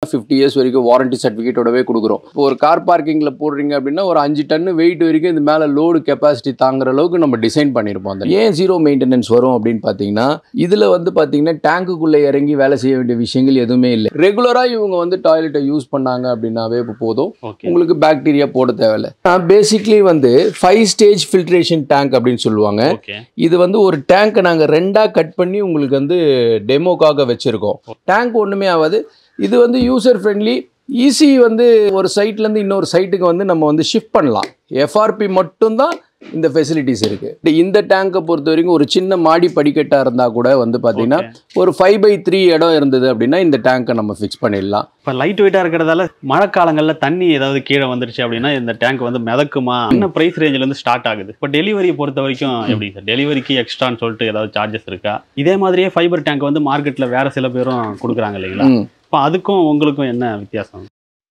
Fifty years வரைக்கும் warranty சர்டிஃபிகேட்டோடவே கொடுக்குறோம் இப்போ ஒரு கார் பார்க்கிங்கில் போடுறீங்க அப்படின்னா ஒரு அஞ்சு டன்னு வெயிட் வரைக்கும் இது மேலே லோடு கெப்பாசிட்டி தாங்குற அளவுக்கு நம்ம டிசைன் பண்ணியிருப்போம் அந்த ஏன் ஜீரோ மெயின்டெனன்ஸ் வரும் அப்படின்னு பார்த்தீங்கன்னா இதில் வந்து பார்த்தீங்கன்னா டேங்குக்குள்ளே இறங்கி வேலை செய்ய வேண்டிய விஷயங்கள் எதுவுமே இல்லை ரெகுலராக இவங்க வந்து டாய்லெட்டை யூஸ் பண்ணாங்க அப்படின்னாவே இப்போ போதும் ஓகே உங்களுக்கு பாக்டீரியா போட தேவையில்ல பேசிக்லி வந்து ஃபைவ் ஸ்டேஜ் ஃபில்ட்ரேஷன் டேங்க் அப்படின்னு சொல்லுவாங்க ஓகே இது வந்து ஒரு டேங்கை நாங்கள் ரெண்டாக கட் பண்ணி உங்களுக்கு வந்து டெமோக்காக வச்சுருக்கோம் டேங்க் ஒன்றுமே ஆகாது இது வந்து யூசர் ஃப்ரெண்ட்லி ஈஸி வந்து ஒரு சைட்லேருந்து இன்னொரு சைட்டுக்கு வந்து நம்ம வந்து ஷிஃப்ட் பண்ணலாம் எஃப்ஆர்பி மட்டும்தான் இந்த ஃபெசிலிட்டிஸ் இருக்குது இந்த டேங்கை பொறுத்த வரைக்கும் ஒரு சின்ன மாடி படிக்கட்டாக இருந்தால் கூட வந்து பார்த்தீங்கன்னா ஒரு ஃபைவ் பை த்ரீ இடம் இருந்தது அப்படின்னா இந்த டேங்கை நம்ம ஃபிக்ஸ் பண்ணிடலாம் இப்போ லைட் வெயிட்டாக இருக்கிறதால மழை காலங்களில் தண்ணி ஏதாவது கீழே வந்துருச்சு அப்படின்னா இந்த டேங்க் வந்து மிதக்குமா என்ன ப்ரைஸ் ரேஞ்சில் இருந்து ஸ்டார்ட் ஆகுது இப்போ டெலிவரியை பொறுத்த வரைக்கும் எப்படி சார் டெலிவரிக்கு எக்ஸ்ட்ரான்னு சொல்லிட்டு ஏதாவது சார்ஜஸ் இருக்கா இதே மாதிரியே ஃபைபர் டேங்க் வந்து மார்க்கெட்டில் வேற சில பேரும் கொடுக்குறாங்க இல்லைங்களா ம். இப்போ அதுக்கும் உங்களுக்கும் என்ன வித்தியாசம்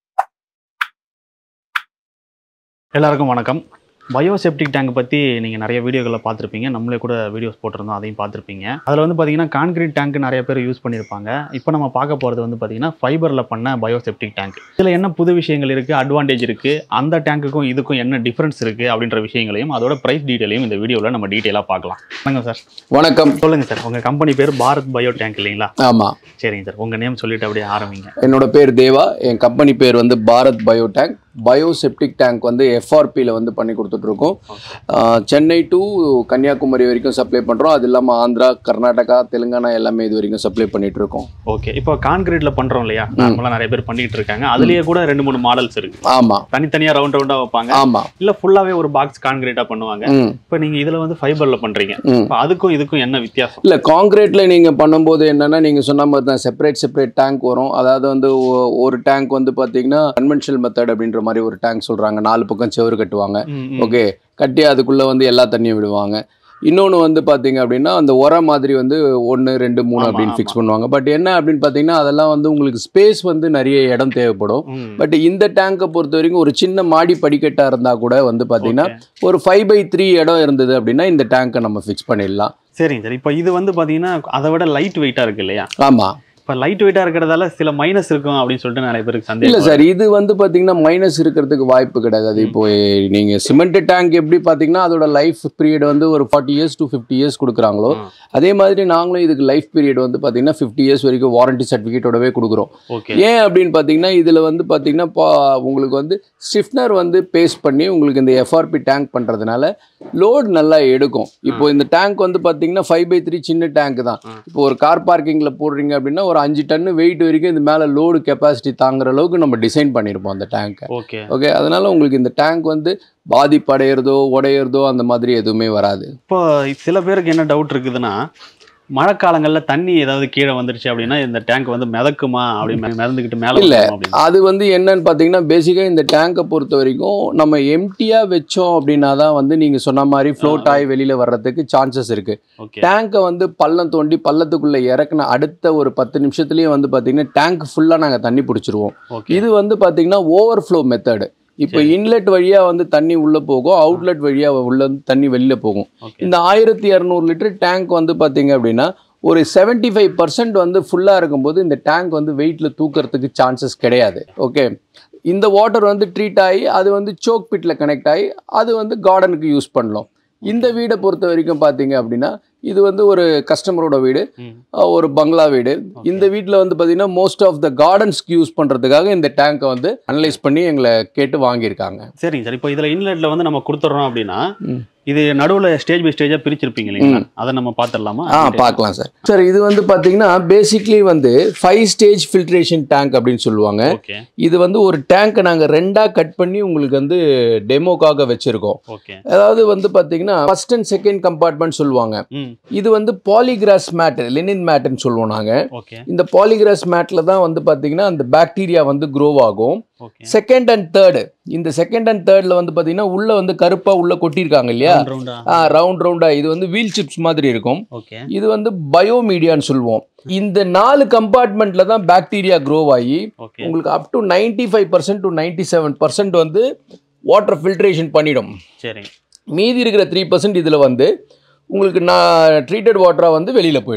எல்லாருக்கும் வணக்கம் பயோசெப்டிக் டேங்க் பற்றி நீங்கள் நிறைய வீடியோக்களை பார்த்துருப்பீங்க நம்மளே கூட வீடியோஸ் போட்டிருந்தோம் அதையும் பார்த்துருப்பீங்க அதில் வந்து பார்த்தீங்கன்னா கான்கிரீட் டேங்க் நிறைய பேர் யூஸ் பண்ணியிருப்பாங்க இப்போ நம்ம பார்க்க போகிறது வந்து பார்த்தீங்கன்னா ஃபைபரில் பண்ண பயோசெப்டிக் டேங்க் இதில் என்ன புது விஷயங்கள் இருக்குது அட்வான்டேஜ் இருக்குது அந்த டேங்க்குக்கும் இதுக்கும் என்ன டிஃப்ரென்ஸ் இருக்குது அப்படின்ற விஷயங்களையும் அதோட ப்ரைஸ் டீட்டெயிலையும் இந்த வீடியோவில் நம்ம டீட்டெயிலாக பார்க்கலாம் வணக்கம் சார் வணக்கம் சொல்லுங்கள் சார் உங்கள் கம்பெனி பேர் பாரத் பயோ டேங்க் இல்லைங்களா ஆமாம் சரிங்க சார் உங்கள் நேம் சொல்லிட்டு அப்படியே ஆரம்பிங்க என்னோட பேர் தேவா என் கம்பெனி பேர் வந்து Bharat bio tank bio septic tank வந்து எஃப்ஆர்பியில் வந்து பண்ணி கொடுத்துட்ருக்கோம் ஆஹ் சென்னை டு கன்னியாகுமரி வரைக்கும் சப்ளை பண்ணுறோம் அது இல்லாமல் ஆந்திரா கர்நாடகா தெலுங்கானா எல்லாமே இது வரைக்கும் சப்ளை பண்ணிட்டு இருக்கோம் ஓகே இப்போ கான்கிரீட்ல பண்றோம் இல்லையா நார்மலா நிறைய பேர் பண்ணிட்டு இருக்காங்க அதுலயே கூட ரெண்டு மூணு மாடல்ஸ் இருக்கு ஆமாம் தனித்தனியா ரவுண்ட் ரவுண்டா வைப்பாங்க ஆமாம் இல்ல ஃபுல்லாவே ஒரு பாக்ஸ் கான்கிரீட்டா பண்ணுவாங்க ம் இப்போ நீங்க இதுல வந்து ஃபைபர்ல பண்றீங்க ம் இப்போ அதுக்கும் இதுக்கும் என்ன வித்தியாசம் இல்லை காங்கிரீட்டில் நீங்கள் பண்ணும்போது என்னென்னா நீங்கள் சொன்ன மாதிரி தான் செப்பரேட் செப்பரேட் டேங்க் வரும் அதாவது வந்து ஒ- ஒரு டேங்க் வந்து பார்த்தீங்கன்னா கன்வென்ஷனல் மெத்தட் அப்படின்ற மாதிரி ஒரு டேங்க் சொல்கிறாங்க நாலு பக்கம் செவுரு கட்டுவாங்க ம், ம். ஓகே கட்டி அதுக்குள்ளே வந்து எல்லா தண்ணியும் விடுவாங்க இன்னொன்று வந்து பார்த்தீங்க அப்படின்னா அந்த உரம் மாதிரி வந்து ஒன்று ரெண்டு மூணு ஆமா, அப்படின்னு ஆமா. ஃபிக்ஸ் பண்ணுவாங்க பட் என்ன அப்படின்னு பார்த்தீங்கன்னா அதெல்லாம் வந்து உங்களுக்கு ஸ்பேஸ் வந்து நிறைய இடம் தேவைப்படும் ம். பட் இந்த டேங்கை பொறுத்த வரைக்கும் ஒரு சின்ன மாடி படிக்கட்டாக இருந்தால் கூட வந்து பார்த்தீங்கன்னா Okay. ஒரு ஃபைவ் பை த்ரீ இடம் இருந்தது அப்படின்னா இந்த டேங்கை நம்ம ஃபிக்ஸ் பண்ணிடலாம் சரிங்க சார் இப்போ இது வந்து பாத்தீங்கன்னா அதை விட லைட் வெயிட்டா இருக்கு இல்லையா ஆமாம் இப்போ லைட் வெயிட்டா இருக்கிறதால சில மைனஸ் இருக்கும் அப்படின்னு சொல்லிட்டு நிறைய பேருக்கு இல்லை சந்தேகம் சார் இது வந்து பார்த்தீங்கன்னா மைனஸ் இருக்கிறதுக்கு வாய்ப்பு கிடையாது அது இப்போ நீங்கள் சிமெண்ட் டேங்க் எப்படி பார்த்தீங்கன்னா அதோட லைஃப் பீரியட் வந்து ஒரு forty years to fifty years கொடுக்குறாங்களோ ம். அதே மாதிரி நாங்களும் இதுக்கு லைஃப் பீரியட் வந்து பார்த்தீங்கன்னா ஃபிஃப்டி இயர்ஸ் வரைக்கும் வாரண்டி சர்டிஃபிகேட்டோடவே கொடுக்குறோம் ஓகே ஏன் அப்படின்னு பார்த்தீங்கன்னா இதில் வந்து பார்த்தீங்கன்னா பா- உங்களுக்கு வந்து ஸ்டிஃப்னர் வந்து பேஸ்ட் பண்ணி உங்களுக்கு இந்த எஃப்ஆர்பி டேங்க் பண்ணுறதுனால லோட் நல்லா எடுக்கும் இப்போ இந்த டேங்க் வந்து பார்த்தீங்கன்னா ஃபைவ் பை த்ரீ சின்ன டேங்க் தான் ம். இப்போ ஒரு கார் பார்க்கிங்கில் போடுறீங்க அப்படின்னா ஒரு அஞ்சு டன்னு வெயிட் வரைக்கும் இது மேலே லோடு கெப்பாசிட்டி தாங்குற அளவுக்கு நம்ம டிசைன் பண்ணியிருப்போம் அந்த டேங்கை ஓகே ஓகே அதனால உங்களுக்கு இந்த டேங்க் வந்து பாதிப்படைகிறதோ உடையிறதோ அந்த மாதிரி எதுவுமே வராது இப்போ சில பேருக்கு என்ன டவுட் இருக்குதுன்னா மழை காலங்கள்ல தண்ணி ஏதாவது கீழே வந்துருச்சு அப்படின்னா இந்த டேங்க் வந்து மிதக்குமா அப்படி மித- மிதந்துக்கிட்டு மேலே இல்ல. வந்துருமா அப்படின்னு அது வந்து என்னன்னு பார்த்தீங்கன்னா பேசிக்காக இந்த டேங்கை பொறுத்த வரைக்கும் நம்ம எம்டியாக வச்சோம் அப்படின்னா தான் வந்து நீங்கள் சொன்ன மாதிரி ஃப்ளோட் ஆகி வெளியில் வர்றதுக்கு சான்சஸ் இருக்குது ஓகே டேங்கை வந்து பள்ளம் தோண்டி பள்ளத்துக்குள்ளே இறக்குன அடுத்த ஒரு பத்து நிமிஷத்துலேயே வந்து பார்த்தீங்கன்னா டேங்க் ஃபுல்லாக நாங்கள் தண்ணி பிடிச்சிருவோம் ஓகே இது வந்து பார்த்தீங்கன்னா ஓவர்ஃப்ளோ மெத்தடு இப்போ சரி. இன்லெட் வழியாக வந்து தண்ணி உள்ளே போகும் அவுட்லெட் வழியாக உள்ள வந்து தண்ணி வெளியில் போகும் ஓகே இந்த ஆயிரத்தி இரநூறு லிட்டர் டேங்க் வந்து பார்த்தீங்க அப்படின்னா ஒரு 75% ஃபைவ் பர்சன்ட் வந்து ஃபுல்லாக இருக்கும்போது இந்த டேங்க் வந்து வெயிட்டில் தூக்கிறதுக்கு சான்சஸ் கிடையாது ஓகே இந்த வாட்டர் வந்து ட்ரீட் ஆகி அது வந்து சோக் பிட்டில் கனெக்ட் ஆகி அது வந்து கார்டனுக்கு யூஸ் பண்ணலாம் இந்த வீடை பொறுத்த வரைக்கும் பார்த்தீங்க அப்படின்னா இது வந்து ஒரு கஸ்டமரோட வீடு ம். அஹ் ஒரு பங்களா வீடு இந்த வீட்டில் வந்து பார்த்தீங்கன்னா மோஸ்ட் ஆஃப் த கார்டன்ஸ்க்கு யூஸ் பண்ணுறதுக்காக இந்த டேங்கை வந்து அனலைஸ் பண்ணி எங்களை கேட்டு வாங்கியிருக்காங்க சரிங்க சார் இப்போ இதுல இன்லெட்ல வந்து நம்ம கொடுத்துட்றோம் அப்படின்னா ம். இது நடுவுல ஸ்டேஜ் பை ஸ்டேஜா பிரிச்சிருப்பீங்க இல்லைங்களா அதை நம்ம பார்த்துடலாமா ஆ பார்க்கலாம் சார் சார் இது வந்து பார்த்தீங்கன்னா பேசிக்லி வந்து ஃபைவ் ஸ்டேஜ் ஃபில்ட்ரேஷன் டேங்க் அப்படின்னு சொல்லுவாங்க ஓகே இது வந்து ஒரு டேங்கை நாங்கள் ரெண்டாக கட் பண்ணி உங்களுக்கு வந்து டெமோக்காக வச்சுருக்கோம் ஓகே அதாவது வந்து பார்த்தீங்கன்னா ஃபர்ஸ்ட் அண்ட் செகண்ட் கம்பார்ட்மெண்ட் சொல்லுவாங்க ம் இது வந்து பாலிகிராஸ் மேட் லினின் மேட்னு சொல்லுவோம் நாங்கள் ஓகே இந்த பாலிகிராஸ் மேட்டில் தான் வந்து பார்த்தீங்கன்னா அந்த பாக்டீரியா வந்து க்ரோ ஆகும் ஓகே செகண்ட் அண்ட் தேர்டு இந்த செகண்ட் அண்ட் தேர்டில் வந்து பார்த்தீங்கன்னா உள்ளே வந்து கருப்பாக உள்ளே கொட்டியிருக்காங்க இல்லையா ரவுண்டா ரவுண்ட் ரவுண்டாக இது வந்து வீல் சிப்ஸ் மாதிரி இருக்கும் ஓகே இது வந்து பயோமீடியான்னு சொல்லுவோம் இந்த நாலு கம்பார்ட்மெண்ட்ல தான் பாக்டீரியா க்ரோ ஆகி ஓகே உங்களுக்கு up to ninety five percent to ninety seven percent வந்து வாட்டர் ஃபில்ட்ரேஷன் பண்ணிடும் சரி மீதி இருக்கிற த்ரீ பர்சன்ட் இதில் வந்து உங்களுக்கு நான் ட்ரீட்டட் வாட்டராக வந்து வெளியில் போயிடும்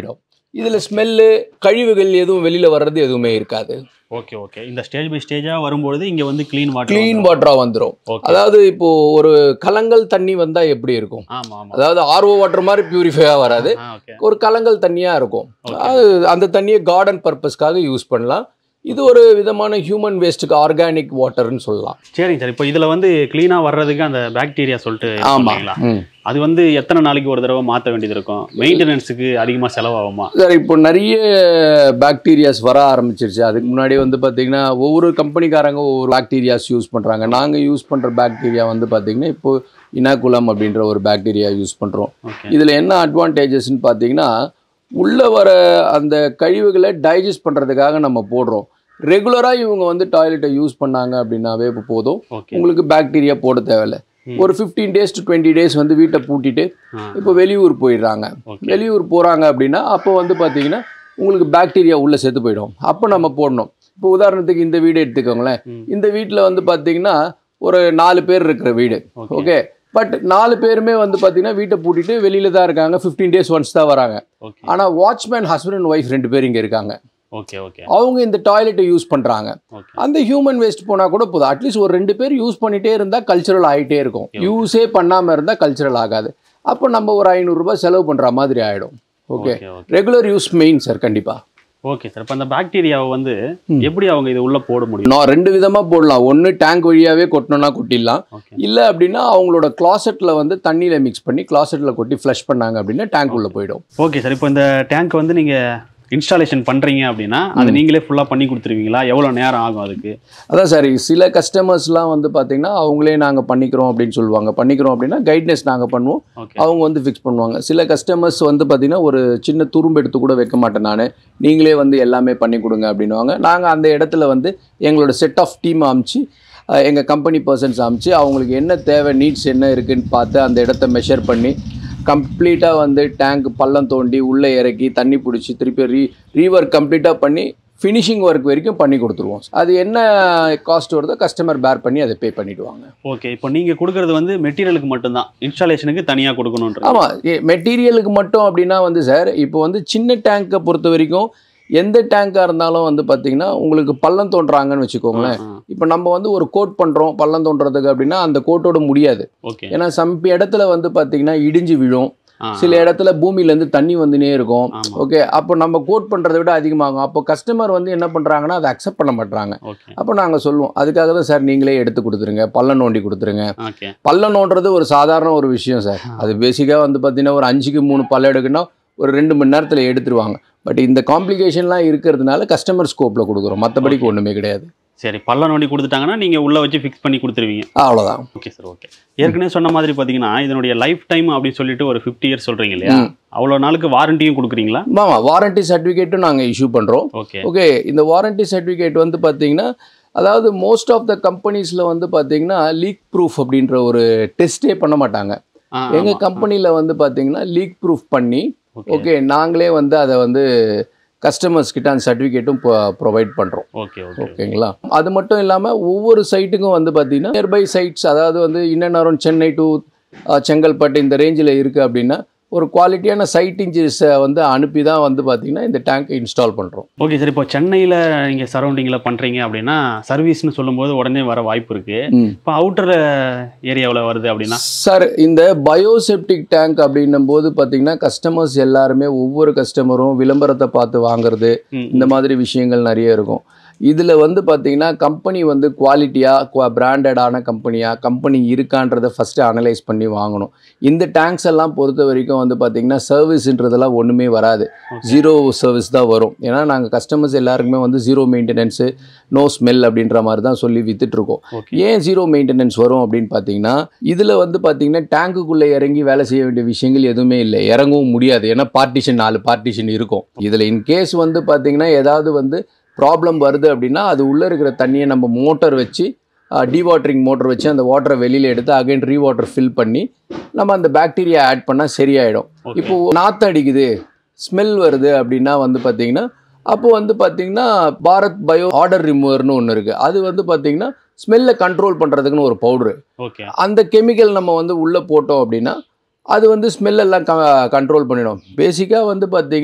இதில் ஸ்மெல்லு கழிவுகள் எதுவும் வெளியில் வர்றது எதுவுமே இருக்காது ஓகே ஓகே இந்த ஸ்டேஜ் பை ஸ்டேஜா வரும்பொழுது இங்க வந்து க்ளீன் வாட்டர் க்ளீன் வாட்டராக வந்துடும் ஓகே அதாவது இப்போ ஒரு கலங்கல் தண்ணி வந்தால் எப்படி இருக்கும் ஆமா ஆமா அதாவது ஆர்ஓ வாட்டர் மாதிரி பியூரிஃபையாக வராது ஓகே ஒரு கலங்கல் தண்ணியாக இருக்கும் Okay. அது அந்த தண்ணியை கார்டன் பர்பஸ்க்காக யூஸ் பண்ணலாம் இது ஒரு விதமான ஹியூமன் வேஸ்ட்டுக்கு ஆர்கானிக் வாட்டர்னு சொல்லலாம் சரிங்க சார் இப்போ இதுல வந்து க்ளீனா வர்றதுக்கு அந்த பாக்டீரியா சொல்லிட்டு ஆமாம் சொன்னீங்களா? அது வந்து எத்தனை நாளைக்கு ஒரு தடவை மாத்த வேண்டியது இருக்கும் மெயின்டெனன்ஸுக்கு அதிகமா செலவாகுமா சார் இப்போ நிறைய பாக்டீரியாஸ் வர ஆரம்பிச்சிருச்சு அதுக்கு முன்னாடி வந்து பார்த்தீங்கன்னா ஒவ்வொரு கம்பெனிக்காரங்க ஒவ்வொரு பாக்டீரியாஸ் யூஸ் பண்ணுறாங்க நாங்கள் யூஸ் பண்ணுற பாக்டீரியா வந்து பார்த்தீங்கன்னா இப்போ இனாகுலம் அப்படின்ற ஒரு பாக்டீரியா யூஸ் பண்ணுறோம் ஓகே இதில் என்ன அட்வான்டேஜஸ்ன்னு பார்த்தீங்கன்னா உள்ளே வர அந்த கழிவுகளை டைஜஸ்ட் பண்ணுறதுக்காக நம்ம போடுறோம் ரெகுலராக இவங்க வந்து டாய்லெட்டை யூஸ் பண்ணாங்க அப்படின்னாவே இப்போ போதும் ஓகே உங்களுக்கு பாக்டீரியா போட தேவையில்ல ம். ஒரு fifteen days to twenty days வந்து வீட்டை பூட்டிட்டு இப்போ வெளியூர் போயிடுறாங்க ஓகே வெளியூர் போகிறாங்க அப்படின்னா அப்போ வந்து பார்த்தீங்கன்னா உங்களுக்கு பாக்டீரியா உள்ளே செத்து போயிடும் அப்போ நம்ம போடணும் இப்போ உதாரணத்துக்கு இந்த வீடு எடுத்துக்கோங்களேன் ம். இந்த வீட்டில் வந்து பார்த்தீங்கன்னா ஒரு நாலு பேர் இருக்கிற வீடு ஓகே ஓகே பட் நாலு பேருமே வந்து பார்த்தீங்கன்னா வீட்டை பூட்டிட்டு வெளியில தான் இருக்காங்க ஃபிஃப்டீன் டேஸ் ஒன்ஸ் தான் வராங்க ஓகே ஆனால் வாட்ச்மேன் ஹஸ்பண்ட் அண்ட் ஒய்ஃப் ரெண்டு பேர் இங்கே இருக்காங்க ஓகே ஓகே அவங்க இந்த டாய்லெட்டை யூஸ் பண்ணுறாங்க ஓகே அந்த ஹியூமன் வேஸ்ட் போனால் கூட போதும் அட்லீஸ்ட் ஒரு ரெண்டு பேர் யூஸ் பண்ணிட்டே இருந்தால் கல்ச்சரல் ஆகிட்டே இருக்கும் Okay. யூஸே பண்ணாமல் இருந்தால் கல்ச்சரல் ஆகாது அப்போ நம்ம ஒரு ஐநூறுரூபா செலவு பண்ணுற மாதிரி ஆகிடும் okay okay okay regular use main sir கண்டிப்பாக ஓகே சார் இப்போ அந்த பாக்டீரியாவை வந்து ம். எப்படி அவங்க இது உள்ள போட முடியும் நான் ரெண்டு விதமாக போடலாம் ஒன்று டேங்க் வழியாகவே கொட்டணும்னா கொட்டிடலாம் ஓகே இல்லை அப்படின்னா அவங்களோட கிளாசெட்டில் வந்து தண்ணியில் மிக்ஸ் பண்ணி கிளாசெட்டில் கொட்டி ஃப்ளஷ் பண்ணாங்க அப்படின்னா டேங்க் உள்ள போயிடும் ஓகே சார் இப்போ இந்த டேங்க் வந்து நீங்க இன்ஸ்டாலேஷன் பண்றீங்க அப்படின்னா அது நீங்களே ஃபுல்லா பண்ணி கொடுத்துருவீங்களா எவ்வளவு நேரம் ஆகும் அதுக்கு அதான் சார் சில கஸ்டமர்ஸ்லாம் வந்து பார்த்தீங்கன்னா அவங்களே நாங்கள் பண்ணிக்கிறோம் அப்படின்னு சொல்லுவாங்க பண்ணிக்கிறோம் அப்படின்னா கைட்னஸ் நாங்கள் பண்ணுவோம் ஓகே அவங்க வந்து ஃபிக்ஸ் பண்ணுவாங்க சில கஸ்டமர்ஸ் வந்து பார்த்தீங்கன்னா ஒரு சின்ன துரும்பு எடுத்து கூட வைக்க மாட்டேன் நான் நீங்களே வந்து எல்லாமே பண்ணி கொடுங்க அப்படின்னுவாங்க நாங்கள் அந்த இடத்துல வந்து எங்களோட செட் ஆஃப் டீம் அமிச்சு எங்கள் கம்பெனி பர்சன்ஸ் அமிச்சு அவங்களுக்கு என்ன தேவை நீட்ஸ் என்ன இருக்குன்னு பார்த்து அந்த இடத்த மெஷர் பண்ணி கம்ப்ளீட்டாக வந்து டேங்க் பள்ளம் தோண்டி உள்ளே இறக்கி தண்ணி பிடிச்சி திருப்பி ரீ ரீவொர்க் கம்ப்ளீட்டாக பண்ணி ஃபினிஷிங் ஒர்க் வரைக்கும் பண்ணி கொடுத்துருவோம் அது என்ன காஸ்ட் வருதோ கஸ்டமர் பேர் பண்ணி அதை பே பண்ணிடுவாங்க ஓகே இப்போ நீங்க கொடுக்கறது வந்து மெட்டீரியலுக்கு மட்டும்தான் இன்ஸ்டாலேஷனுக்கு தனியா கொடுக்கணுன்ற ஆமாம் மெட்டீரியலுக்கு மட்டும் அப்படின்னா வந்து சார் இப்போ வந்து சின்ன டேங்கை பொறுத்த வரைக்கும் எந்த டேங்காக இருந்தாலும் வந்து பார்த்தீங்கன்னா உங்களுக்கு பள்ளம் தோன்றாங்கன்னு வச்சுக்கோங்களேன் இப்போ நம்ம வந்து ஒரு கோட் பண்ணுறோம் பள்ளம் தோன்றதுக்கு அப்படின்னா அந்த கோட்டோட முடியாது ஓகே ஏன்னா சம் இடத்துல வந்து பார்த்தீங்கன்னா இடிஞ்சு விழும் சில இடத்துல பூமியிலேருந்து தண்ணி வந்துனே இருக்கும் ஆமா ஓகே அப்போ நம்ம கோட் பண்ணுறதை விட அதிகமாகும் அப்போ கஸ்டமர் வந்து என்ன பண்ணுறாங்கன்னா அதை அக்செப்ட் பண்ண மாட்டாங்க ஓகே அப்போ நாங்கள் சொல்லுவோம் அதுக்காக தான் சார் நீங்களே எடுத்து கொடுத்துருங்க பள்ளம் நோண்டி கொடுத்துருங்க ஓகே பள்ளம் நோண்டுறது ஒரு சாதாரண ஒரு விஷயம் சார் அது பேசிக்காக வந்து பார்த்தீங்கன்னா ஒரு அஞ்சுக்கு மூணு பல்லம் எடுக்கணும்னா ஒரு ரெண்டு மணி நேரத்தில் எடுத்துருவாங்க பட் இந்த காம்ப்ளிகேஷன்லாம் இருக்கிறதுனால கஸ்டமர் ஸ்கோப்பில் கொடுக்குறோம் மற்றபடிக்கு ஒன்றுமே கிடையாது சரி பல்ல நோண்டி கொடுத்துட்டாங்கன்னா நீங்க உள்ள வச்சு ஃபிக்ஸ் பண்ணி கொடுத்துருவீங்க அவ்வளோதான் ஓகே சார் ஓகே ஏற்கனவே சொன்ன மாதிரி பாத்தீங்கன்னா இதனுடைய லைஃப் டைம் அப்படின்னு சொல்லிட்டு ஒரு ஃபிஃப்டி இயர்ஸ் சொல்றீங்க இல்லையா ம். அவ்வளவு நாளுக்கு வாரண்டியும் கொடுக்குறீங்களா ஆமாம் வாரண்டி சர்டிஃபிகேட்டும் நாங்கள் இஷ்யூ பண்ணுறோம் ஓகே ஓகே இந்த வாரண்டி சர்டிஃபிகேட் வந்து பார்த்தீங்கன்னா அதாவது மோஸ்ட் ஆஃப் த கம்பெனிஸில் வந்து பார்த்தீங்கன்னா லீக் ப்ரூஃப் அப்படின்ற ஒரு டெஸ்ட்டே பண்ண மாட்டாங்க எங்கள் கம்பெனியில் வந்து பார்த்தீங்கன்னா லீக் ப்ரூஃப் பண்ணி ஓகே ஓகே நாங்களே வந்து அதை வந்து கஸ்டமர்ஸ் கிட்ட அந்த சர்டிஃபிகேட்டும் ப்ரொவைட் பண்ணுறோம் ஓகே ஓகே ஓகேங்களா அது மட்டும் இல்லாமல் ஒவ்வொரு சைட்டுக்கும் வந்து பார்த்தீங்கன்னா நியர்பை சைட்ஸ் அதாவது வந்து இன்னன் அரௌண்ட் சென்னை டு செங்கல்பட்டு இந்த ரேஞ்சில் இருக்குது அப்படின்னா ஒரு குவாலிட்டியான சைட் இன்ஜினியர்ஸை வந்து அனுப்பி தான் வந்து பார்த்தீங்கன்னா இந்த டேங்கை இன்ஸ்டால் பண்ணுறோம் ஓகே சார் இப்போ சென்னையில் நீங்கள் சரௌண்டிங்கில் பண்ணுறீங்க அப்படின்னா சர்வீஸ்னு சொல்லும்போது உடனே வர வாய்ப்பு இருக்கு இப்போ அவுட்டர் ஏரியாவில் வருது அப்படின்னா சார் இந்த பயோசெப்டிக் டேங்க் அப்படின்னும் போது பார்த்தீங்கன்னா கஸ்டமர்ஸ் எல்லாருமே ஒவ்வொரு கஸ்டமரும் விளம்பரத்தை பார்த்து வாங்குறது ம், இந்த மாதிரி விஷயங்கள் நிறைய இருக்கும் இதில் வந்து பார்த்தீங்கன்னா கம்பெனி வந்து குவாலிட்டியாக பிராண்டடான கம்பெனியாக கம்பெனி இருக்கான்றதை ஃபஸ்ட்டு அனலைஸ் பண்ணி வாங்கணும் இந்த டேங்க்ஸ் எல்லாம் பொறுத்த வரைக்கும் வந்து பார்த்தீங்கன்னா சர்வீஸ்ன்றதெல்லாம் ஒன்றுமே வராது Okay. ஜீரோ சர்வீஸ் தான் வரும் ஏன்னா நாங்கள் கஸ்டமர்ஸ் எல்லாருக்குமே வந்து ஜீரோ மெயின்டெனன்ஸு நோ ஸ்மெல் அப்படின்ற மாதிரி தான் சொல்லி வித்துட்ருக்கோம் ஓகே ஏன் ஜீரோ மெயின்டெனன்ஸ் வரும் அப்படின்னு பார்த்தீங்கன்னா இதில் வந்து பார்த்தீங்கன்னா டேங்குக்குள்ளே இறங்கி வேலை செய்ய வேண்டிய விஷயங்கள் எதுவுமே இல்லை இறங்கவும் முடியாது ஏன்னா பார்ட்டிஷன் நாலு பார்ட்டிஷன் இருக்கும் இதில் இன்கேஸ் வந்து பார்த்தீங்கன்னா ஏதாவது வந்து ப்ராப்ளம் வருது அப்படின்னா அது உள்ளே இருக்கிற தண்ணியை நம்ம மோட்டர் வச்சு டீவாட்டரிங் மோட்டர் வச்சு அந்த வாட்டரை வெளியில் எடுத்து அகைன் ரீவாட்டர் ஃபில் பண்ணி நம்ம அந்த பாக்டீரியா ஆட் பண்ணால் சரியாயிடும் ஓகே இப்போ நாற்று அடிக்குது ஸ்மெல் வருது அப்படின்னா வந்து பார்த்தீங்கன்னா அப்போ வந்து பார்த்தீங்கன்னா பாரத் பயோ ஆர்டர் ரிமூவர்னு ஒன்று இருக்குது அது வந்து பார்த்தீங்கன்னா ஸ்மெல்லை கண்ட்ரோல் பண்ணுறதுக்குன்னு ஒரு பவுட்ரு ஓகே அந்த கெமிக்கல் நம்ம வந்து உள்ளே போட்டோம் அப்படின்னா அது வந்து ஸ்மெல் எல்லாம் க கண்ட்ரோல் பண்ணிடும் பேசிக்காக வந்து பார்த்தீங்கன்னா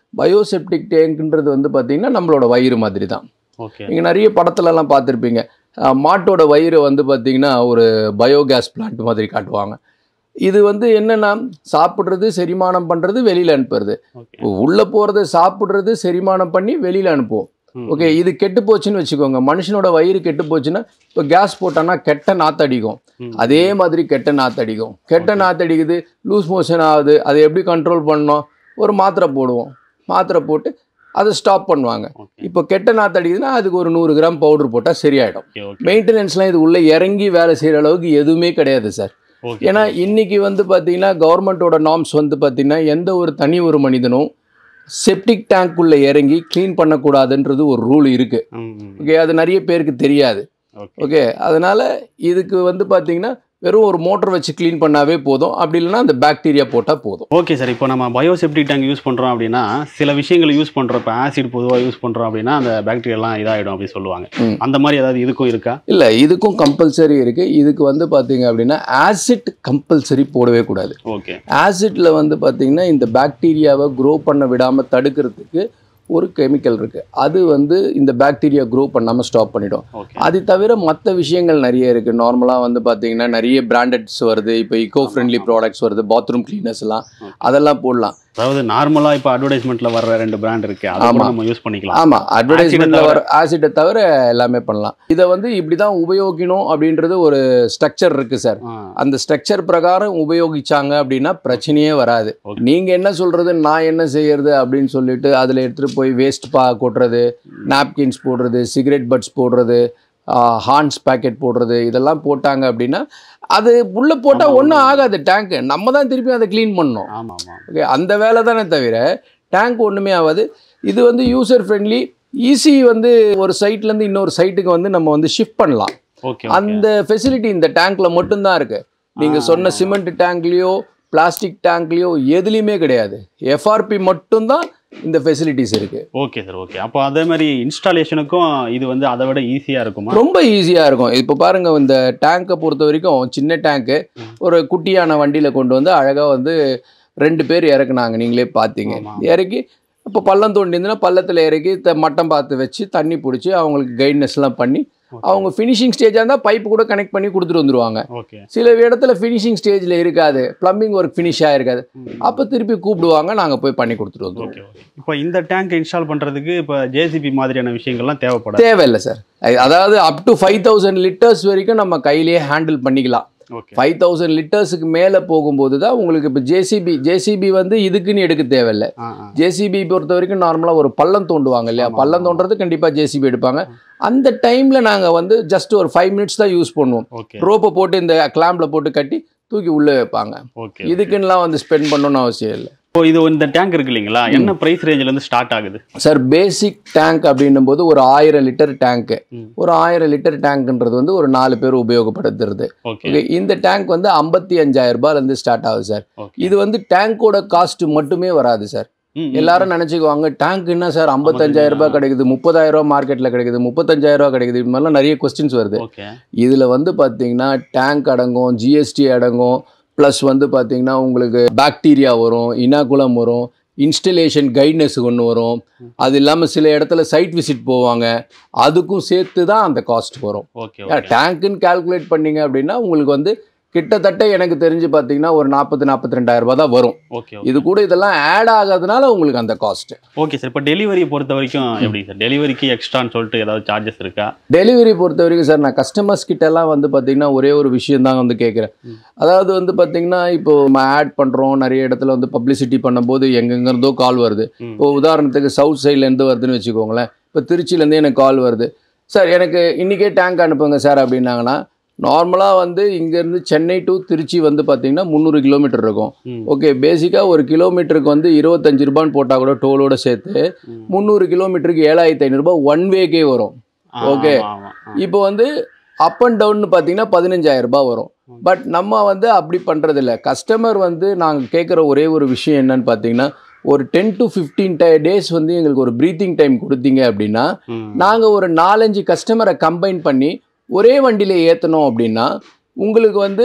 பயோசெப்டிக் டேங்க்ன்றது வந்து பார்த்தீங்கன்னா நம்மளோட வயிறு மாதிரி தான் ஓகே நீங்கள் நிறைய படத்துலலாம் பார்த்துருப்பீங்க அஹ் மாட்டோட வயிறு வந்து பார்த்தீங்கன்னா ஒரு பயோகேஸ் பிளான்ட் மாதிரி காட்டுவாங்க இது வந்து என்னென்னா சாப்பிட்றது செரிமானம் பண்ணுறது வெளியில் அனுப்புறது ஓகே உள்ளே போகிறத சாப்பிட்றது செரிமானம் பண்ணி வெளியில் அனுப்புவோம் ஓகே இது கெட்டு போச்சுன்னு வச்சுக்கோங்க மனுஷனோட வயிறு கெட்டு போச்சுன்னா இப்போ கேஸ் போட்டோன்னா கெட்ட நாத்தடிக்கும் அதே மாதிரி கெட்ட நாத்தடிக்கும் கெட்ட நாத்தடிக்குது லூஸ் மோஷன் ஆகுது அதை எப்படி கண்ட்ரோல் பண்ணோம் ஒரு மாத்திரை போடுவோம் மாத்திரை போட்டு அதை ஸ்டாப் பண்ணுவாங்க ஓகே இப்போ கெட்ட நாத்தடிக்குதுன்னா அதுக்கு ஒரு நூறு கிராம் பவுடர் போட்டால் சரியாயிடும் ஓகே ஓகே மெயின்டெனன்ஸ்லாம் இது உள்ளே இறங்கி வேலை செய்கிற அளவுக்கு எதுவுமே கிடையாது சார் ஓகே ஏன்னா இன்னைக்கு வந்து பார்த்தீங்கன்னா கவர்மெண்ட்டோட நார்ம்ஸ் வந்து பார்த்தீங்கன்னா எந்த ஒரு தனி ஒரு மனிதனும் செப்டிக் டேங்க்குள்ளே இறங்கி க்ளீன் பண்ணக்கூடாதுன்றது ஒரு ரூல் இருக்குது ம், ம். ஓகே அது நிறைய பேருக்கு தெரியாது ஓகே ஓகே அதனால் இதுக்கு வந்து பார்த்தீங்கன்னா வெறும் ஒரு மோட்டர் வச்சு க்ளீன் பண்ணாவே போதும் அப்படி இல்லைன்னா அந்த பாக்டீரியா போட்டால் போதும் ஓகே சார் இப்போ நம்ம பயோசெப்டிக் டேங்க் யூஸ் பண்ணுறோம் அப்படின்னா சில விஷயங்கள் யூஸ் பண்ணுறோம் இப்போ ஆசிட் பொதுவாக யூஸ் பண்ணுறோம் அப்படின்னா அந்த பாக்டீரியெல்லாம் இதாகிடும் அப்படின்னு சொல்லுவாங்க ம். அந்த மாதிரி ஏதாவது இதுக்கும் இருக்கா இல்லை இதுக்கும் கம்பல்சரி இருக்குது இதுக்கு வந்து பார்த்தீங்க அப்படின்னா ஆசிட் கம்பல்சரி போடவே கூடாது ஓகே ஆசிட்டில் வந்து பார்த்தீங்கன்னா இந்த பாக்டீரியாவை க்ரோ பண்ண விடாமல் தடுக்கிறதுக்கு ஒரு கெமிக்கல் இருக்குது அது வந்து இந்த பாக்டீரியா க்ரோ பண்ணாமல் ஸ்டாப் பண்ணிடும் ஓகே அது தவிர மற்ற விஷயங்கள் நிறைய இருக்குது நார்மலாக வந்து பார்த்தீங்கன்னா நிறைய பிராண்டட்ஸ் வருது இப்போ இக்கோ ஃப்ரெண்ட்லி ப்ராடக்ட்ஸ் வருது பாத்ரூம் கிளீனர்ஸ்லாம் அதெல்லாம் போடலாம் அதாவது நார்மலாக இப்போ அட்வர்டைஸ்மெண்ட்டில் வர்ற ரெண்டு பிராண்ட் இருக்கு அதை கூட ஆமா. நம்ம யூஸ் பண்ணிக்கலாம் ஆமாம் அட்வர்டைஸ்மெண்ட்டில் தவிர. வர ஆசிட்டை தவிர எல்லாமே பண்ணலாம் இதை வந்து இப்படி தான் உபயோகிக்கணும் அப்படின்றது ஒரு ஸ்ட்ரக்சர் இருக்குது சார் ஆ, அந்த ஸ்ட்ரக்சர் பிரகாரம் உபயோகிச்சாங்க அப்படின்னா பிரச்சனையே வராது Okay. நீங்க என்ன சொல்றது நான் என்ன செய்யறது அப்படின்னு சொல்லிட்டு அதுல எடுத்துட்டு போய் வேஸ்ட் பா கொட்டுறது நாப்கின்ஸ் போடுறது சிகரெட் பட்ஸ் போடுறது ஹார்ன்ஸ் பேக்கெட் போடுறது இதெல்லாம் போட்டாங்க அப்படின்னா அது உள்ள போட்டா ஆமா, ஒன்றும் ஆமா. ஆகாது டேங்க் நம்ம தான் திருப்பி அதை க்ளீன் பண்ணணும் ஆமா ஆமாம் ஓகே அந்த வேலை தானே தவிர டேங்க் ஒன்றுமே ஆகாது இது வந்து யூசர் ஃப்ரெண்ட்லி ஈஸி வந்து ஒரு சைட்லேருந்து இன்னொரு சைட்டுக்கு வந்து நம்ம வந்து ஷிஃப்ட் பண்ணலாம் ஓகே அந்த ஃபெசிலிட்டி இந்த டேங்க்ல மட்டும்தான் இருக்கு நீங்க ஆ, சொன்ன ஆமா. சிமெண்ட் டேங்க்லயோ பிளாஸ்டிக் டேங்க்லயோ எதுலேயுமே கிடையாது எஃப்ஆர்பி மட்டும்தான் இந்த ஃபெசிலிட்டிஸ் இருக்கு ஓகே சார் ஓகே அப்போ அதே மாதிரி இன்ஸ்டாலேஷனுக்கும் இது வந்து அதை விட ஈஸியாக இருக்குமா ரொம்ப ஈஸியா இருக்கும் இப்போ பாருங்க இந்த டேங்கை பொறுத்த வரைக்கும் சின்ன டேங்க்கு ஒரு குட்டியான வண்டியில கொண்டு வந்து அழகா வந்து ரெண்டு பேர் இறக்குனாங்க நீங்களே பார்த்தீங்க ஆமா. இறக்கி இப்போ பள்ளம் தோண்டி இருந்துன்னா பள்ளத்தில் இறக்கி த மட்டம் பார்த்து வச்சு தண்ணி பிடிச்சி அவங்களுக்கு கைட்னஸ்லாம் பண்ணி அவங்க ஃபினிஷிங் ஸ்டேஜாக இருந்தால் பைப் கூட கனெக்ட் பண்ணி கொடுத்துட்டு வந்துருவாங்க ஓகே சில இடத்துல ஃபினிஷிங் ஸ்டேஜில் இருக்காது ப்ளம்பிங் ஒர்க் ஃபினிஷ் ஆயிருக்காது அப்போ திருப்பி கூப்பிடுவாங்க நாங்கள் போய் பண்ணி கொடுத்துட்டு வந்துருவோம் ஓகே ஓகே இப்போ இந்த டேங்க் இன்ஸ்டால் பண்ணுறதுக்கு இப்போ ஜேசிபி மாதிரியான விஷயங்கள்லாம் தேவைப்படாது தேவையில்லை சார் அதாவது up to five thousand litres வரைக்கும் நம்ம கையிலேயே ஹேண்டில் பண்ணிக்கலாம் ஓகே ஃபைவ் தௌசண்ட் லிட்டர்ஸுக்கு மேலே போகும்போது தான் உங்களுக்கு இப்போ ஜேசிபி ஜேசிபி வந்து இதுக்குன்னு எடுக்க தேவையில்லை ஆ ஆ ஜேசிபி பொறுத்த வரைக்கும் நார்மலாக ஒரு பள்ளம் தோண்டுவாங்க இல்லையா ஆமா, பள்ளம் ஆமா. தோண்டுறது கண்டிப்பாக ஜேசிபி எடுப்பாங்க அந்த டைமில் நாங்கள் வந்து ஜஸ்ட் ஒரு ஃபைவ் மினிட்ஸ் தான் யூஸ் பண்ணுவோம் ஓகே ரோப்பை போட்டு இந்த கிளாம்பில் போட்டு கட்டி தூக்கி உள்ளே வைப்பாங்க ஓகே இதுக்குன்னுலாம் வந்து ஸ்பெண்ட் பண்ணணும்னு அவசியம் இல்லை இப்போ இது இந்த டேங்க் இருக்கு இல்லைங்களா என்ன பிரைஸ் ரேஞ்சில இருந்து ஸ்டார்ட் ஆகுது சார் பேசிக் டேங்க் அப்படின்னும் போது ஒரு ஆயிரம் லிட்டர் டேங்க்கு ம். ஒரு ஆயிரம் லிட்டர் டேங்க்ன்றது வந்து ஒரு நாலு பேர் உபயோகப்படுத்துறது ஓகே Okay, இந்த டேங்க் வந்து ஐம்பத்தி அஞ்சாயிரம் ரூபாயிலேருந்து ஸ்டார்ட் ஆகுது சார் ஓகே இது வந்து டேங்கோட காஸ்ட் மட்டுமே வராது சார் ம், ம். எல்லாரும் நினச்சிக்குவாங்க டேங்க் என்ன சார் ஐம்பத்தஞ்சாயிரம் ரூபாய் கிடைக்குது முப்பதாயிரம் ரூபாய் மார்க்கெட்டில் கிடைக்குது முப்பத்தஞ்சாயிரம் ரூபாய் கிடைக்குது இது மாதிரிலாம் நிறைய கொஸ்டின்ஸ் வருது ஓகே இதில் வந்து பார்த்தீங்கன்னா டேங்க் அடங்கும் ஜிஎஸ்டி அடங்கும் ப்ளஸ் வந்து பார்த்தீங்கன்னா உங்களுக்கு பாக்டீரியா வரும் இனாகுலம் வரும் இன்ஸ்டலேஷன் கைட்னஸ் ஒன்று வரும் அது இல்லாமல் சில இடத்துல சைட் விசிட் போவாங்க அதுக்கும் சேர்த்து தான் அந்த காஸ்ட் வரும் ஓகே ஓகே டேங்க்குன்னு கால்குலேட் பண்ணீங்க அப்படின்னா உங்களுக்கு வந்து கிட்டத்தட்ட எனக்கு தெரிஞ்சு பார்த்தீங்கன்னா ஒரு நாற்பது நாற்பத்தி ரெண்டாயிரம் ரூபாய் தான் வரும் ஓகே இது கூட இதெல்லாம் ஆட் ஆகாதனால உங்களுக்கு அந்த காஸ்ட் ஓகே சார் இப்போ டெலிவரியை பொறுத்த வரைக்கும் எப்படி சார் டெலிவரிக்கு எக்ஸ்ட்ரான்னு சொல்லிட்டு ஏதாவது சார்ஜஸ் இருக்கா டெலிவரி பொறுத்த வரைக்கும் சார் நான் கஸ்டமர்ஸ் கிட்டலாம் வந்து பார்த்தீங்கன்னா ஒரே ஒரு விஷயம் தான் வந்து கேட்குறேன் ம். அதாவது வந்து பார்த்தீங்கன்னா இப்போ நம்ம ஆட் பண்ணுறோம் நிறைய இடத்துல வந்து பப்ளிசிட்டி பண்ணும்போது எங்கெங்கிருந்தோ கால் வருது ம். இப்போ உதாரணத்துக்கு சவுத் சைட்லேருந்து வருதுன்னு வச்சுக்கோங்களேன் இப்போ திருச்சியிலேருந்து எனக்கு கால் வருது சார் எனக்கு இன்றைக்கே டேங்க் அனுப்புங்க சார் அப்படின்னாங்கன்னா நார்மலாக வந்து இங்கேருந்து சென்னை டு திருச்சி வந்து பார்த்தீங்கன்னா முந்நூறு கிலோமீட்டர் இருக்கும் ம். ஓகே பேசிக்காக ஒரு கிலோமீட்டருக்கு வந்து இருபத்தஞ்சு ரூபான்னு போட்டால் கூட டோலோட சேர்த்து ம். முந்நூறு கிலோமீட்டருக்கு ஏழாயிரத்தி ஐநூறுரூபா ஒன் வேக்கே வரும் ஆ, ஓகே. ஆமா, ஆமா, ஆ. இப்போ வந்து அப் அண்ட் டவுன்னு பார்த்தீங்கன்னா பதினஞ்சாயிரம் ரூபாய் வரும் பட் நம்ம வந்து அப்படி பண்ணுறதில்ல கஸ்டமர் வந்து நாங்கள் கேட்குற ஒரே ஒரு விஷயம் என்னன்னு பார்த்தீங்கன்னா ஒரு டென் டு ஃபிஃப்டீன் டேஸ் வந்து எங்களுக்கு ஒரு ப்ரீத்திங் டைம் கொடுத்தீங்க அப்படின்னா ம். நாங்கள் ஒரு நாலஞ்சு கஸ்டமரை கம்பைன் பண்ணி ஒரே வண்டியில் ஏற்றணும் அப்படின்னா உங்களுக்கு வந்து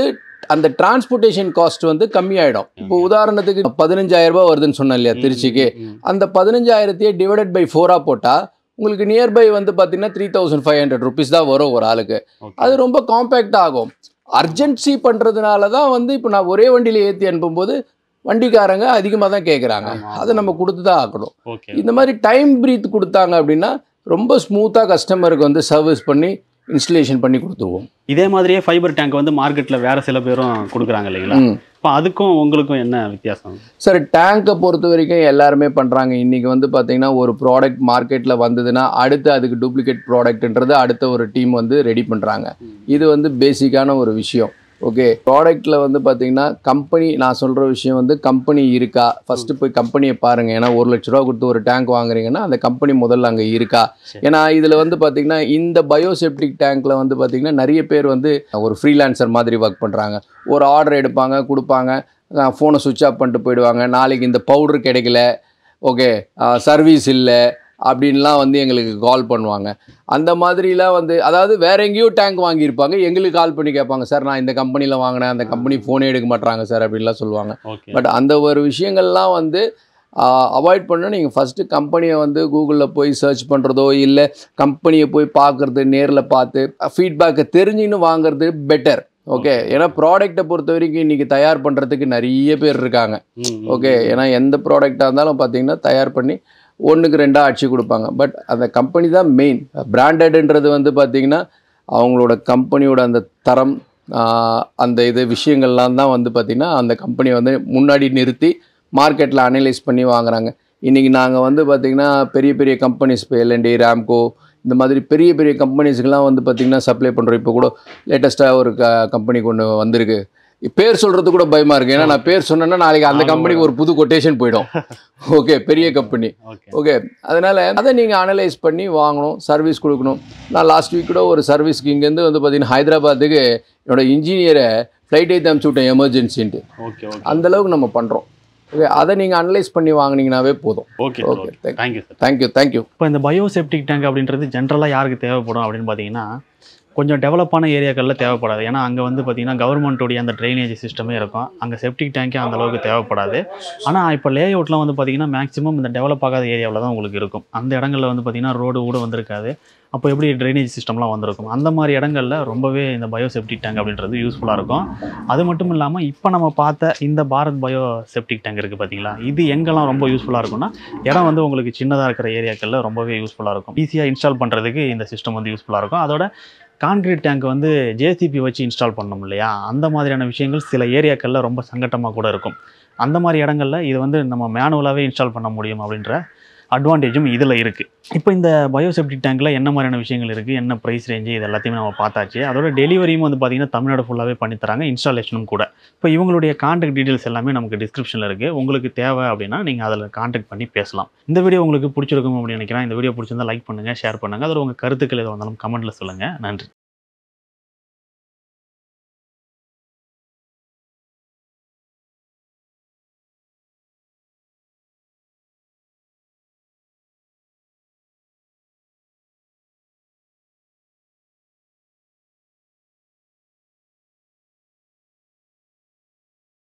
அந்த டிரான்ஸ்போர்ட்டேஷன் காஸ்ட் வந்து கம்மியாயிடும் இப்போ உதாரணத்துக்கு பதினஞ்சாயிரம் ரூபாய் வருதுன்னு சொன்னேன் இல்லையா திருச்சிக்கு அந்த பதினஞ்சாயிரத்தையே டிவைடட் பை ஃபோராக போட்டால் உங்களுக்கு நியர்பை வந்து பார்த்தீங்கன்னா three thousand five hundred rupees தான் வரும் ஒரு ஆளுக்கு அது ரொம்ப காம்பேக்ட் ஆகும் அர்ஜென்சி பண்ணுறதுனால தான் வந்து இப்போ நான் ஒரே வண்டியில் ஏற்றி அனுப்பும்போது வண்டிக்காரங்க அதிகமாக தான் கேட்குறாங்க ஆமா. அதை நம்ம கொடுத்து தான் ஆக்கணும் ஓகே இந்த மாதிரி டைம் பிரீத் கொடுத்தாங்க அப்படின்னா ரொம்ப ஸ்மூத்தாக கஸ்டமருக்கு வந்து சர்வீஸ் பண்ணி இன்ஸ்டலேஷன் பண்ணி கொடுத்துருவோம் இதே மாதிரியே ஃபைபர் டேங்க் வந்து மார்க்கெட்ல வேற சில பேரும் கொடுக்குறாங்க இல்லைங்களா ம் இப்போ அதுக்கும் உங்களுக்கும் என்ன வித்தியாசம் சார் டேங்கை பொறுத்த வரைக்கும் எல்லாருமே பண்ணுறாங்க இன்றைக்கி வந்து பார்த்தீங்கன்னா ஒரு ப்ராடக்ட் மார்க்கெட்டில் வந்ததுன்னா அடுத்து அதுக்கு டூப்ளிகேட் ப்ராடக்ட்ன்றது அடுத்த ஒரு டீம் வந்து ரெடி பண்ணுறாங்க இது வந்து பேசிக்கான ஒரு விஷயம் ஓகே ப்ராடக்ட்டில் வந்து பார்த்தீங்கன்னா கம்பெனி நான் சொல்கிற விஷயம் வந்து கம்பெனி இருக்கா ஃபஸ்ட்டு போய் கம்பெனியை பாருங்கள் ஏன்னா ஒரு லட்ச ரூபா கொடுத்து ஒரு டேங்க் வாங்குறீங்கன்னா அந்த கம்பெனி முதல்ல அங்கே இருக்கா சரி. ஏன்னா இதில் வந்து பார்த்தீங்கன்னா இந்த பயோசெப்டிக் டேங்க்கில் வந்து பார்த்தீங்கன்னா நிறைய பேர் வந்து ஒரு ஃப்ரீலான்சர் மாதிரி ஒர்க் பண்ணுறாங்க ஒரு ஆர்டர் எடுப்பாங்க கொடுப்பாங்க ஃபோனை சுவிட்ச் ஆஃப் பண்ணிட்டு போயிடுவாங்க நாளைக்கு இந்த பவுடர் கிடைக்கல ஓகே சர்வீஸ் இல்லை அப்படின்லாம் வந்து எங்களுக்கு கால் பண்ணுவாங்க அந்த மாதிரிலாம் வந்து அதாவது வேற எங்கேயோ டேங்க் வாங்கியிருப்பாங்க எங்களுக்கு கால் பண்ணி கேட்பாங்க சார் நான் இந்த கம்பெனியில் வாங்கினேன் அந்த கம்பெனி ஃபோனே எடுக்க மாட்றாங்க சார் அப்படின்லாம் சொல்லுவாங்க ஓகே பட் அந்த ஒரு விஷயங்கள்லாம் வந்து அவாய்ட் பண்ண நீங்கள் ஃபஸ்ட்டு கம்பெனியை வந்து கூகுளில் போய் சர்ச் பண்ணுறதோ இல்லை கம்பெனியை போய் பார்க்குறது நேரில் பார்த்து ஃபீட்பேக்கை தெரிஞ்சுன்னு வாங்குறது பெட்டர் ஓகே ஏன்னா ப்ராடக்ட்டை பொறுத்த வரைக்கும் இன்றைக்கி தயார் பண்ணுறதுக்கு நிறைய பேர் இருக்காங்க ஓகே ஏன்னா எந்த ப்ராடக்டாக இருந்தாலும் பார்த்தீங்கன்னா தயார் பண்ணி ஒன்றுக்கு ரெண்டாக அடிச்சு கொடுப்பாங்க பட் அந்த கம்பெனி தான் மெயின் பிராண்டட்ன்றது வந்து பார்த்தீங்கன்னா அவங்களோட கம்பெனியோட அந்த தரம் ஆஹ், அந்த இது விஷயங்கள்லாம் தான் வந்து பார்த்திங்கன்னா அந்த கம்பெனி வந்து முன்னாடி நிறுத்தி மார்க்கெட்டில் அனலைஸ் பண்ணி வாங்குறாங்க இன்றைக்கி நாங்கள் வந்து பார்த்திங்கன்னா பெரிய பெரிய கம்பெனிஸ் இப்போ எல்என்டி ராம்கோ இந்த மாதிரி பெரிய பெரிய கம்பெனிஸ்க்கெலாம் வந்து பார்த்திங்கன்னா சப்ளை பண்ணுறோம் இப்போ கூட லேட்டஸ்ட்டாக ஒரு க கம்பெனிக்கு ஒன்று வந்திருக்கு பேர் சொல்கிறது கூட பயமாக இருக்குது ஏன்னா நான் பேர் சொன்னேன்னா நாளைக்கு அந்த ஆமா. கம்பெனிக்கு ஒரு புது கொட்டேஷன் போயிடும் ஓகே பெரிய கம்பெனி ஓகே ஓகே அதனால் அதை நீங்கள் அனலைஸ் பண்ணி வாங்கணும் சர்வீஸ் கொடுக்கணும் நான் லாஸ்ட் வீக் கூட ஒரு சர்வீஸ்க்கு இங்கேருந்து வந்து பார்த்தீங்கன்னா ஹைதராபாத்துக்கு என்னோட இன்ஜினியரை ஃப்ளைட் ஏற்றி அனுப்பிச்சு விட்டேன் எமர்ஜென்சின்ட்டு ஓகே ஓகே அந்த அளவுக்கு நம்ம பண்ணுறோம் ஓகே அதை நீங்கள் அனலைஸ் பண்ணி வாங்குனீங்கனாவே போதும் okay okay thank thank you sir thank you thank you இப்போ இந்த பயோசெப்டிக் டேங்க் அப்படின்றது ஜென்ரலாக யாருக்கு தேவைப்படும் அப்படின்னு பார்த்தீங்கன்னா கொஞ்சம் டெவலப்பான ஏரியாக்களில் தேவைப்படாது ஏன்னா அங்கே வந்து பார்த்தீங்கன்னா கவர்மெண்ட்டுடைய அந்த ட்ரைனேஜ் சிஸ்டமே இருக்கும் அங்கே செப்டிக் டேங்கே அந்த அளவுக்கு தேவைப்படாது ஆனால் இப்போ லே அவுட்லாம் வந்து பார்த்தீங்கன்னா மேக்ஸிமம் இந்த டெவலப் ஆகாத ஏரியாவில் தான் உங்களுக்கு இருக்கும் அந்த இடங்களில் வந்து பார்த்தீங்கன்னா ரோடு கூட வந்திருக்காது அப்போ எப்படி ட்ரைனேஜ் சிஸ்டம்லாம் வந்திருக்கும் அந்த மாதிரி இடங்களில் ரொம்பவே இந்த பயோசெப்டிக் டேங்க் அப்படின்றது யூஸ்ஃபுல்லாக இருக்கும் அது மட்டும் இல்லாமல் இப்போ நம்ம பார்த்த இந்த பாரத் பயோ செப்டிக் டேங்க் இருக்குது பார்த்தீங்களா இது எங்கெல்லாம் ரொம்ப யூஸ்ஃபுல்லாக இருக்கும்னா இடம் வந்து உங்களுக்கு சின்னதாக இருக்கிற ஏரியாக்களில் ரொம்பவே யூஸ்ஃபுல்லாக இருக்கும் ஈஸியாக இன்ஸ்டால் பண்ணுறதுக்கு இந்த சிஸ்டம் வந்து யூஸ்ஃபுல்லாக இருக்கும் அதோட கான்கிரீட் டேங்க் வந்து ஜேசிபி வச்சு இன்ஸ்டால் பண்ணோம் இல்லையா அந்த மாதிரியான விஷயங்கள் சில ஏரியாக்களில் ரொம்ப சங்கட்டமாக கூட இருக்கும் அந்த மாதிரி இடங்கள்ல இது வந்து நம்ம மேனுவலாகவே இன்ஸ்டால் பண்ண முடியும் அப்படின்ற அட்வான்டேஜும் இதில் இருக்குது இப்போ இந்த பயோசெப்டிக் டேங்க்கில் என்ன மாதிரியான விஷயங்கள் இருக்குது என்ன ப்ரைஸ் ரேஞ்சு இது எல்லாத்தையுமே நம்ம பார்த்தாச்சு அதோட டெலிவரியும் வந்து பார்த்திங்கன்னா தமிழ்நாடு ஃபுல்லாகவே பண்ணித்தராங்க இன்ஸ்டாலேஷனும் கூட இப்போ இவங்களுடைய கான்டாக்ட் டீட்டெயில்ஸ் எல்லாமே நமக்கு டிஸ்கிரிப்ஷனில் இருக்குது உங்களுக்கு தேவை அப்படின்னா நீங்கள் அதில் கான்டாக்ட் பண்ணி பேசலாம் இந்த வீடியோ உங்களுக்கு பிடிச்சிருக்கும் அப்படின்னு நினைக்கிறேன் இந்த வீடியோ பிடிச்சிருந்தா லைக் பண்ணுங்கள் ஷேர் பண்ணுங்கள் அதில் உங்கள் கருத்துக்கள் எது வந்தாலும் கமெண்ட்டில் சொல்லுங்கள் நன்றி